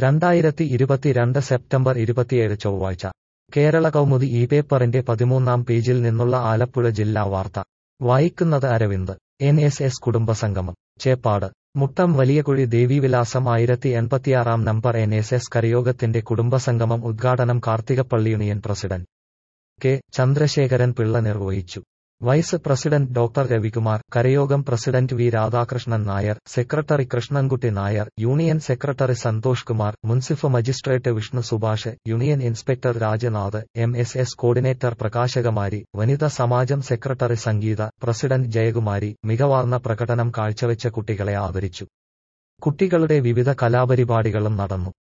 രണ്ടായിരത്തി ഇരുപത്തിരണ്ട് സെപ്റ്റംബർ ഇരുപത്തിയേഴ് ചൊവ്വാഴ്ച കേരള കൗമുദി ഈ പേപ്പറിന്റെ പതിമൂന്നാം പേജിൽ നിന്നുള്ള ആലപ്പുഴ ജില്ലാ വാർത്ത വായിക്കുന്നത് അരവിന്ദ് എൻ എസ് എസ് കുടുംബസംഗമം ചേപ്പാട് മുട്ടം വലിയകുഴി ദേവീവിലാസം ആയിരത്തി എൺപത്തിയാറാം നമ്പർ എൻ എസ് എസ് കരയോഗത്തിന്റെ കുടുംബസംഗമം ഉദ്ഘാടനം Karthikappally union president K Chandrasekharan Pillai നിർവഹിച്ചു വൈസ് പ്രസിഡന്റ് ഡോക്ടർ രവികുമാർ കരയോഗം president V Radhakrishnan Nair secretary Krishnankutty Nair union secretary Santhosh Kumar മുൻസിഫ് magistrate Vishnu Subhash union inspector Rajanath M S S coordinator Prakashakumari വനിതാ സമാജം സെക്രട്ടറി സംഗീത പ്രസിഡന്റ് ജയകുമാരി മികവാർന്ന പ്രകടനം കാഴ്ചവെച്ച കുട്ടികളെ ആദരിച്ചു കുട്ടികളുടെ വിവിധ കലാപരിപാടികളും നടന്നു